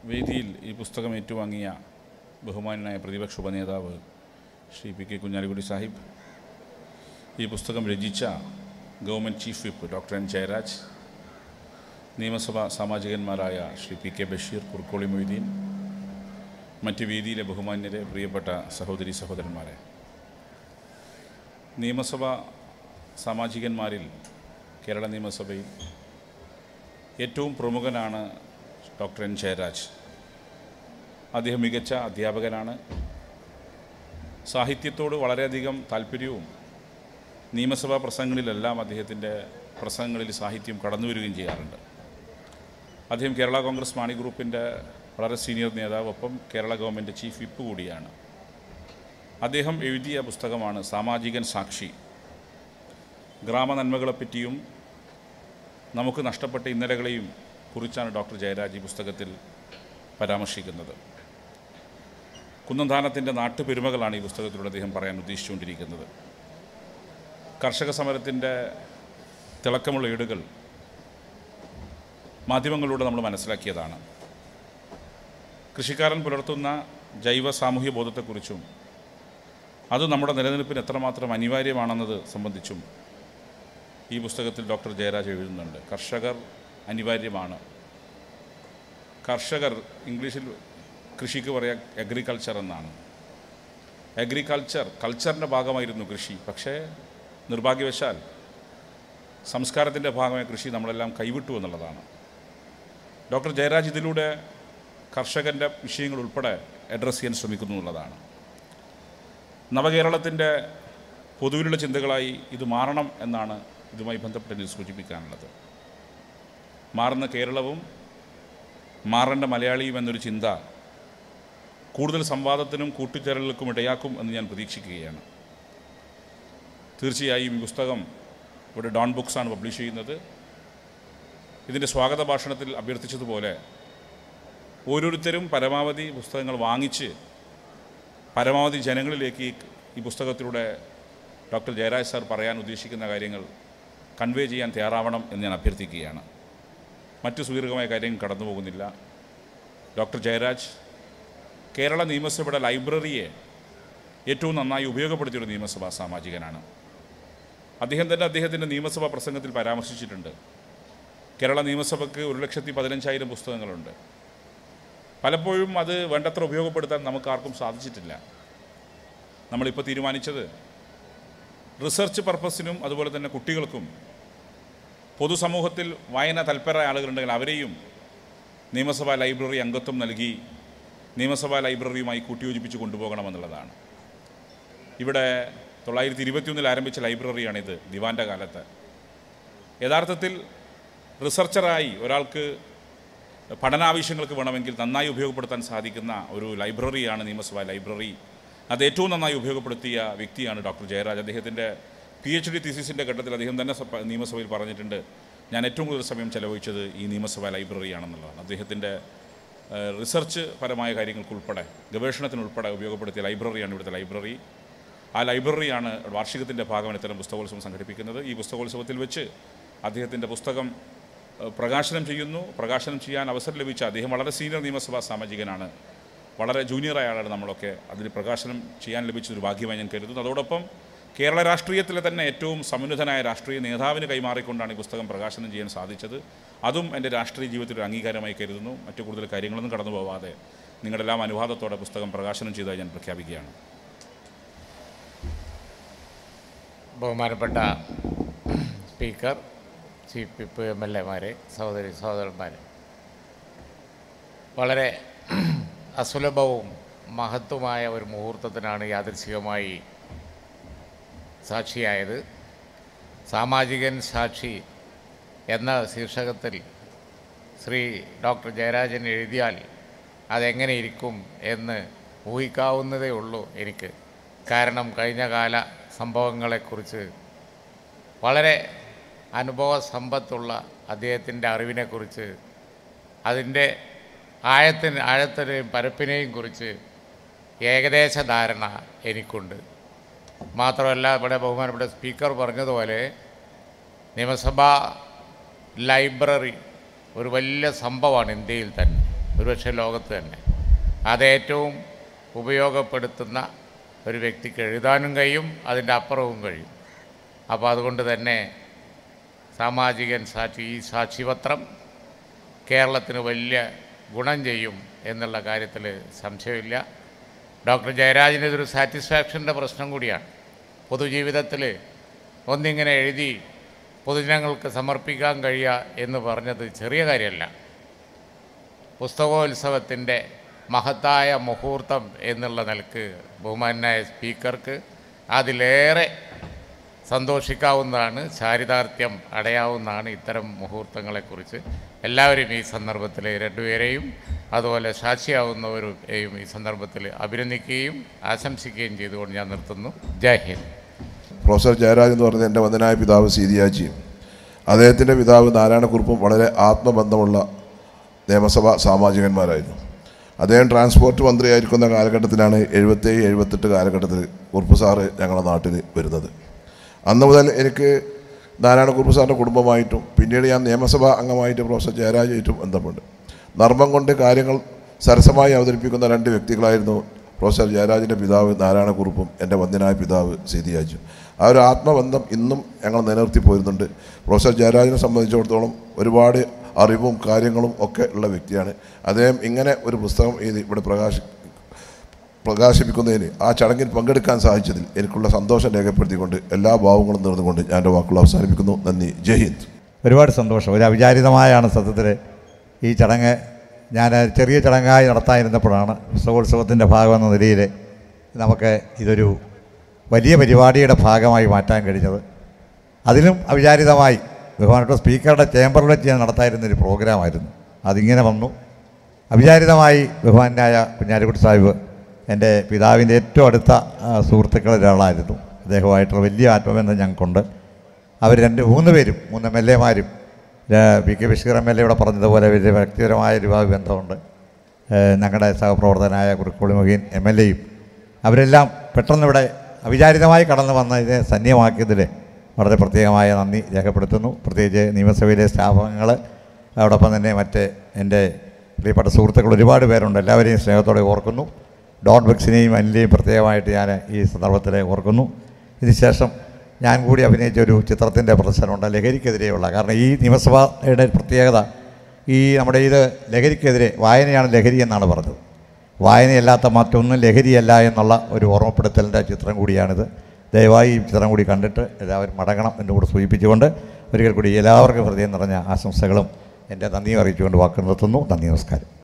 വേദിയിൽ ഈ പുസ്തകം ഏറ്റുവാങ്ങിയ ബഹുമാനായ പ്രതിപക്ഷ ഉപനേതാവ് ശ്രീ പി കെ കുഞ്ഞാലിക്കുട്ടി സാഹിബ് ഈ പുസ്തകം രചിച്ച government chief whip doctor N Jayaraj നിയമസഭാ സാമാജികന്മാരായ ശ്രീ പി കെ ബഷീർ കുർക്കോളി മൊയ്തീൻ മറ്റ് വേദിയിലെ ബഹുമാന്യരെ പ്രിയപ്പെട്ട സഹോദരി സഹോദരന്മാരെ നിയമസഭാ സാമാജികന്മാരിൽ കേരള നിയമസഭയിൽ ഏറ്റവും പ്രമുഖനാണ് ഡോക്ടർ എൻ ജയരാജ് അദ്ദേഹം മികച്ച അധ്യാപകനാണ് സാഹിത്യത്തോട് വളരെയധികം താല്പര്യവും നിയമസഭാ പ്രസംഗങ്ങളിലെല്ലാം അദ്ദേഹത്തിൻ്റെ പ്രസംഗങ്ങളിൽ സാഹിത്യം കടന്നു വരികയും ചെയ്യാറുണ്ട് അദ്ദേഹം കേരള കോൺഗ്രസ് മാണി ഗ്രൂപ്പിൻ്റെ വളരെ സീനിയർ നേതാവ് ഒപ്പം കേരള ഗവൺമെൻറ് ചീഫ് വിപ്പ് കൂടിയാണ് അദ്ദേഹം എഴുതിയ പുസ്തകമാണ് സാമാജികൻ സാക്ഷി ഗ്രാമനന്മകളെപ്പറ്റിയും നമുക്ക് നഷ്ടപ്പെട്ട ഇന്നലകളെയും കുറിച്ചാണ് ഡോക്ടർ ജയരാജ് ഈ പുസ്തകത്തിൽ പരാമർശിക്കുന്നത് കുന്നന്താനത്തിൻ്റെ നാട്ടുപെരുമകളാണ് ഈ പുസ്തകത്തിലൂടെ അദ്ദേഹം പറയാൻ ഉദ്ദേശിച്ചുകൊണ്ടിരിക്കുന്നത് കർഷക സമരത്തിൻ്റെ തിളക്കമുള്ള ഏടുകൾ മാധ്യമങ്ങളിലൂടെ നമ്മൾ മനസ്സിലാക്കിയതാണ് കൃഷിക്കാരൻ പുലർത്തുന്ന ജൈവ സാമൂഹ്യ ബോധത്തെക്കുറിച്ചും അത് നമ്മുടെ നിലനിൽപ്പിന് എത്രമാത്രം അനിവാര്യമാണെന്നത് സംബന്ധിച്ചും ഈ പുസ്തകത്തിൽ ഡോക്ടർ ജയരാജ് എഴുതുന്നുണ്ട് കർഷകർ അനിവാര്യമാണ് കർഷകർ ഇംഗ്ലീഷിൽ കൃഷിക്ക് പറയാ അഗ്രികൾച്ചർ എന്നാണ് അഗ്രികൾച്ചർ കൾച്ചറിൻ്റെ ഭാഗമായിരുന്നു കൃഷി പക്ഷേ നിർഭാഗ്യവശാൽ സംസ്കാരത്തിൻ്റെ ഭാഗമായ കൃഷി നമ്മളെല്ലാം കൈവിട്ടു എന്നുള്ളതാണ് ഡോക്ടർ ജയരാജ് ഇതിലൂടെ കർഷകൻ്റെ വിഷയങ്ങൾ ഉൾപ്പെടെ അഡ്രസ്സ് ചെയ്യാൻ ശ്രമിക്കുന്നു എന്നുള്ളതാണ് നവകേരളത്തിൻ്റെ പൊതുവിലുള്ള ചിന്തകളായി ഇത് മാറണം എന്നാണ് ഇതുമായി ബന്ധപ്പെട്ട് എനിക്ക് സൂചിപ്പിക്കാനുള്ളത് മാറുന്ന കേരളവും മാറേണ്ട മലയാളിയും എന്നൊരു ചിന്ത കൂടുതൽ സംവാദത്തിനും കൂട്ടിച്ചേരലുകൾക്കും ഇടയാക്കും എന്ന് ഞാൻ പ്രതീക്ഷിക്കുകയാണ് തീർച്ചയായും ഈ പുസ്തകം ഇവിടെ ഡോൺ ബുക്സാണ് പബ്ലിഷ് ചെയ്യുന്നത് ഇതിൻ്റെ സ്വാഗത ഭാഷണത്തിൽ അഭ്യർത്ഥിച്ചതുപോലെ ഓരോരുത്തരും പരമാവധി പുസ്തകങ്ങൾ വാങ്ങിച്ച് പരമാവധി ജനങ്ങളിലേക്ക് ഈ- ഈ പുസ്തകത്തിലൂടെ ഡോക്ടർ ജയരാജ് സാർ പറയാൻ ഉദ്ദേശിക്കുന്ന കാര്യങ്ങൾ കൺവേ ചെയ്യാൻ തയ്യാറാവണം എന്ന് ഞാൻ അഭ്യർത്ഥിക്കുകയാണ് മറ്റു സുദീർഘമായ കാര്യങ്ങൾ കടന്നു പോകുന്നില്ല ഡോക്ടർ ജയരാജ് കേരള നിയമസഭയുടെ ലൈബ്രറിയെ ഏറ്റവും നന്നായി ഉപയോഗപ്പെടുത്തിയൊരു നിയമസഭാ സാമാജികനാണ് അദ്ദേഹം തന്നെ അദ്ദേഹത്തിൻ്റെ നിയമസഭാ പ്രസംഗത്തിൽ പരാമർശിച്ചിട്ടുണ്ട് കേരള നിയമസഭയ്ക്ക് ഒരു ലക്ഷത്തി പതിനഞ്ചായിരം പുസ്തകങ്ങളുണ്ട് പലപ്പോഴും അത് വേണ്ടത്ര ഉപയോഗപ്പെടുത്താൻ നമുക്ക് ആർക്കും സാധിച്ചിട്ടില്ല നമ്മളിപ്പോൾ തീരുമാനിച്ചത് റിസർച്ച് പർപ്പസിനും അതുപോലെ തന്നെ കുട്ടികൾക്കും പൊതുസമൂഹത്തിൽ വായന തൽപരരായ ആളുകളുണ്ടെങ്കിൽ അവരെയും നിയമസഭാ ലൈബ്രറി അംഗത്വം നൽകി നിയമസഭാ ലൈബ്രറിയുമായി കൂട്ടിയോജിപ്പിച്ച് കൊണ്ടുപോകണമെന്നുള്ളതാണ് ഇവിടെ തൊള്ളായിരത്തി ഇരുപത്തിയൊന്നിൽ ആരംഭിച്ച ലൈബ്രറിയാണിത് ദിവാൻ്റെ കാലത്ത് യഥാർത്ഥത്തിൽ റിസർച്ചറായി ഒരാൾക്ക് പഠനാവശ്യങ്ങൾക്ക് വേണമെങ്കിൽ നന്നായി ഉപയോഗപ്പെടുത്താൻ സാധിക്കുന്ന ഒരു ലൈബ്രറിയാണ് നിയമസഭാ ലൈബ്രറി അത് ഏറ്റവും നന്നായി ഉപയോഗപ്പെടുത്തിയ വ്യക്തിയാണ് ഡോക്ടർ ജയരാജ് അദ്ദേഹത്തിൻ്റെ പി എച്ച് ഡി തീസിസിൻ്റെ ഘട്ടത്തിൽ അദ്ദേഹം തന്നെ സഭ- നിയമസഭയിൽ പറഞ്ഞിട്ടുണ്ട് ഞാൻ ഏറ്റവും കൂടുതൽ സമയം ചെലവഴിച്ചത് ഈ നിയമസഭാ ലൈബ്രറിയാണെന്നുള്ളതാണ് അദ്ദേഹത്തിൻ്റെ ഏഹ്, റിസർച്ച് പരമായ കാര്യങ്ങൾക്കുൾപ്പെടെ ഗവേഷണത്തിനുൾപ്പെടെ ഉപയോഗപ്പെടുത്തിയ ലൈബ്രറിയാണ് ഇവിടുത്തെ ലൈബ്രറി ആ ലൈബ്രറിയാണ് വാർഷികത്തിൻ്റെ ഭാഗമാണ് ഇത്തരം പുസ്തകോത്സവം സംഘടിപ്പിക്കുന്നത് ഈ പുസ്തകോത്സവത്തിൽ വെച്ച് അദ്ദേഹത്തിൻ്റെ പുസ്തകം ഏഹ്, പ്രകാശനം ചെയ്യുന്നു പ്രകാശനം ചെയ്യാൻ അവസരം ലഭിച്ച അദ്ദേഹം വളരെ സീനിയർ നിയമസഭാ സാമാജികനാണ് വളരെ ജൂനിയറായ ആളാണ് നമ്മളൊക്കെ അതിൽ പ്രകാശനം ചെയ്യാൻ ലഭിച്ചൊരു ഭാഗ്യമായി ഞാൻ കരുതുന്നു അതോടൊപ്പം കേരള രാഷ്ട്രീയത്തിലെ തന്നെ ഏറ്റവും സമുന്നതനായ രാഷ്ട്രീയ നേതാവിന് കൈമാറിക്കൊണ്ടാണ് ഈ പുസ്തകം പ്രകാശനം ചെയ്യാൻ സാധിച്ചത് അതും എൻ്റെ രാഷ്ട്രീയ ജീവിതത്തിൽ ഒരു അംഗീകാരമായി കരുതുന്നു മറ്റു കൂടുതൽ കാര്യങ്ങളൊന്നും കടന്നു പോവാതെ നിങ്ങളുടെ എല്ലാം അനുവാദത്തോടെ പുസ്തകം പ്രകാശനം ചെയ്തതായി ഞാൻ പ്രഖ്യാപിക്കുകയാണ് ബഹുമാനപ്പെട്ട speaker chief whip M L എമാരെ സഹോദരി സഹോദരന്മാരെ വളരെ അസുലഭവും മഹത്വമായ ഒരു മുഹൂർത്തത്തിനാണ് യാദൃശികമായി സാക്ഷിയായത് സാമാജികൻ സാക്ഷി എന്ന ശീർഷകത്തിൽ ശ്രീ ഡോക്ടർ ജയരാജൻ എഴുതിയാൽ അതെങ്ങനെ ഇരിക്കും എന്ന് ഊഹിക്കാവുന്നതേ ഉള്ളൂ എനിക്ക് കാരണം കഴിഞ്ഞ കാല സംഭവങ്ങളെക്കുറിച്ച് വളരെ അനുഭവ സമ്പത്തുള്ള അദ്ദേഹത്തിൻ്റെ അറിവിനെക്കുറിച്ച് അതിൻ്റെ ആഴത്തിന് ആഴത്തിനെയും പരപ്പിനെയും കുറിച്ച് ഏകദേശ ധാരണ എനിക്കുണ്ട് മാത്രമല്ല ഇവിടെ ബഹുമാനപ്പെട്ട സ്പീക്കർ പറഞ്ഞതുപോലെ നിയമസഭാ ലൈബ്രറി ഒരു വലിയ സംഭവമാണ് ഇന്ത്യയിൽ തന്നെ ഒരുപക്ഷെ ലോകത്ത് തന്നെ അതേറ്റവും ഉപയോഗപ്പെടുത്തുന്ന ഒരു വ്യക്തിക്ക് എഴുതാനും കഴിയും അതിൻ്റെ അപ്പുറവും കഴിയും അപ്പോൾ അതുകൊണ്ട് തന്നെ സാമാജികൻ സാക്ഷി ഈ സാക്ഷിപത്രം കേരളത്തിന് വലിയ ഗുണം ചെയ്യും എന്നുള്ള കാര്യത്തിൽ സംശയമില്ല ഡോക്ടർ ജയരാജന് ഇതൊരു സാറ്റിസ്ഫാക്ഷൻ്റെ പ്രശ്നം കൂടിയാണ് പൊതുജീവിതത്തിൽ ഒന്നിങ്ങനെ എഴുതി പൊതുജനങ്ങൾക്ക് സമർപ്പിക്കാൻ കഴിയുക എന്ന് പറഞ്ഞത് ചെറിയ കാര്യമല്ല പുസ്തകോത്സവത്തിൻ്റെ മഹത്തായ മുഹൂർത്തം എന്നുള്ള നിലക്ക് ബഹുമാനായ സ്പീക്കർക്ക് അതിലേറെ സന്തോഷിക്കാവുന്നതാണ് ചാരിതാർത്ഥ്യം അടയാവുന്നതാണ് ഇത്തരം മുഹൂർത്തങ്ങളെക്കുറിച്ച് എല്ലാവരും ഈ സന്ദർഭത്തിൽ രണ്ടുപേരെയും അതുപോലെ സാക്ഷിയാവുന്നവരെയും ഈ സന്ദർഭത്തിൽ അഭിനന്ദിക്കുകയും ആശംസിക്കുകയും ചെയ്തുകൊണ്ട് ഞാൻ നിർത്തുന്നു ജയ് ഹിന്ദ് പ്രൊഫസർ ജയരാജ് എന്ന് പറയുന്നത് എൻ്റെ വന്ദനായ പിതാവ് സീതിയാജിയും അദ്ദേഹത്തിൻ്റെ പിതാവ് നാരായണക്കുറുപ്പും വളരെ ആത്മബന്ധമുള്ള നിയമസഭാ സാമാജികന്മാരായിരുന്നു അദ്ദേഹം ട്രാൻസ്പോർട്ട് മന്ത്രിയായിരിക്കുന്ന കാലഘട്ടത്തിലാണ് എഴുപത്തേഴ് എഴുപത്തെട്ട് കാലഘട്ടത്തിൽ കുറുപ്പ് സാറ് ഞങ്ങളുടെ നാട്ടിൽ വരുന്നത് അന്ന് മുതൽ എനിക്ക് നാരായണക്കുറുപ്പ് സാറിൻ്റെ കുടുംബമായിട്ടും പിന്നീട് ഞാൻ നിയമസഭാ അംഗമായിട്ട് പ്രൊഫസർ ജയരാജായിട്ടും ബന്ധമുണ്ട് നർമ്മം കൊണ്ട് കാര്യങ്ങൾ സരസമായി അവതരിപ്പിക്കുന്ന രണ്ട് വ്യക്തികളായിരുന്നു പ്രൊഫസർ ജയരാജിൻ്റെ പിതാവ് നാരായണക്കുറുപ്പും എൻ്റെ വന്ദനായ പിതാവ് സീതിയാജും ആ ഒരു ആത്മബന്ധം ഇന്നും ഞങ്ങൾ നിലനിർത്തി പോരുന്നുണ്ട് പ്രൊഫസർ ജയരാജിനെ സംബന്ധിച്ചിടത്തോളം ഒരുപാട് അറിവും കാര്യങ്ങളും ഒക്കെ ഉള്ള വ്യക്തിയാണ് അദ്ദേഹം ഇങ്ങനെ ഒരു പുസ്തകം എഴുതി ഇവിടെ പ്രകാശി പ്രകാശിപ്പിക്കുന്നതിന് ആ ചടങ്ങിൽ പങ്കെടുക്കാൻ സാധിച്ചതിൽ എനിക്കുള്ള സന്തോഷം രേഖപ്പെടുത്തിക്കൊണ്ട് എല്ലാ ഭാവങ്ങളും നേർന്നുകൊണ്ട് ഞാൻ എൻ്റെ വാക്കുകൾ അവസാനിപ്പിക്കുന്നു നന്ദി ജയ് ഹിന്ദ് ഒരുപാട് സന്തോഷം ഒരു അവിചാരിതമായാണ് സത്യത്തിൽ ഈ ചടങ്ങ് ഞാൻ ചെറിയ ചടങ്ങായി നടത്താനിരുന്നപ്പോഴാണ് പുസ്തകോത്സവത്തിൻ്റെ ഭാഗമെന്ന നിലയിൽ നമുക്ക് ഇതൊരു വലിയ പരിപാടിയുടെ ഭാഗമായി മാറ്റാൻ കഴിഞ്ഞത് അതിലും അവിചാരിതമായി ബഹുമാനപ്പെട്ട സ്പീക്കറുടെ ചേംബറിൽ വെച്ച് ഞാൻ നടത്തായിരുന്നൊരു പ്രോഗ്രാമായിരുന്നു അതിങ്ങനെ വന്നു അവിചാരിതമായി ബഹുമാനായ കുഞ്ഞാലിക്കുട്ടി സാഹിബ് എൻ്റെ പിതാവിൻ്റെ ഏറ്റവും അടുത്ത ആ, സുഹൃത്തുക്കളിൽ ഒരാളായിരുന്നു അദ്ദേഹമായിട്ടുള്ള വലിയ ആത്മബന്ധം ഞങ്ങൾക്കുണ്ട് അവർ രണ്ട് മൂന്ന് പേരും മൂന്ന് എം എൽ എമാരും P K Basheer M L A ഇവിടെ പറഞ്ഞതുപോലെ വലിയ വ്യക്തിപരമായ ഒരു വിവാഹ ബന്ധമുണ്ട് ഏഹ് ഞങ്ങളുടെ സഹപ്രവർത്തകനായ കുറുക്കോളി മൊഹീൻ എം എൽ എയും അവരെല്ലാം പെട്ടെന്ന് ഇവിടെ അവിചാരിതമായി കടന്നു വന്ന ഇതിനെ സന്യമാക്കിയതിൽ വളരെ പ്രത്യേകമായ നന്ദി രേഖപ്പെടുത്തുന്നു പ്രത്യേകിച്ച് നിയമസഭയിലെ സ്റ്റാഫംഗങ്ങൾ അതോടൊപ്പം തന്നെ മറ്റ് എൻ്റെ പ്രിയപ്പെട്ട സുഹൃത്തുക്കൾ ഒരുപാട് പേരുണ്ട് എല്ലാവരെയും സ്നേഹത്തോടെ ഓർക്കുന്നു ഡോൺ ബക്സിനെയും അനിലെയും പ്രത്യേകമായിട്ട് ഞാൻ ഈ സന്ദർഭത്തിൽ ഓർക്കുന്നു ഇതിനുശേഷം ഞാൻ കൂടി അഭിനയിച്ച ഒരു ചിത്രത്തിൻ്റെ പ്രദർശനമുണ്ട് ലഹരിക്കെതിരെയുള്ള കാരണം ഈ നിയമസഭയുടെ പ്രത്യേകത ഈ നമ്മുടെ ഇത് ലഹരിക്കെതിരെ വായനയാണ് ലഹരി എന്നാണ് പറഞ്ഞത് വായനയല്ലാത്ത മറ്റൊന്നും ലഹരിയല്ല എന്നുള്ള ഒരു ഓർമ്മപ്പെടുത്തലിൻ്റെ ചിത്രം കൂടിയാണിത് ദയവായി ഈ ചിത്രം കൂടി കണ്ടിട്ട് എല്ലാവരും മടങ്ങണം എന്നുകൂടി സൂചിപ്പിച്ചുകൊണ്ട് ഒരിക്കൽ കൂടി എല്ലാവർക്കും ഹൃദയം നിറഞ്ഞ ആശംസകളും എൻ്റെ നന്ദിയും അറിയിച്ചുകൊണ്ട് വാക്ക് നിർത്തുന്നു നന്ദി നമസ്കാരം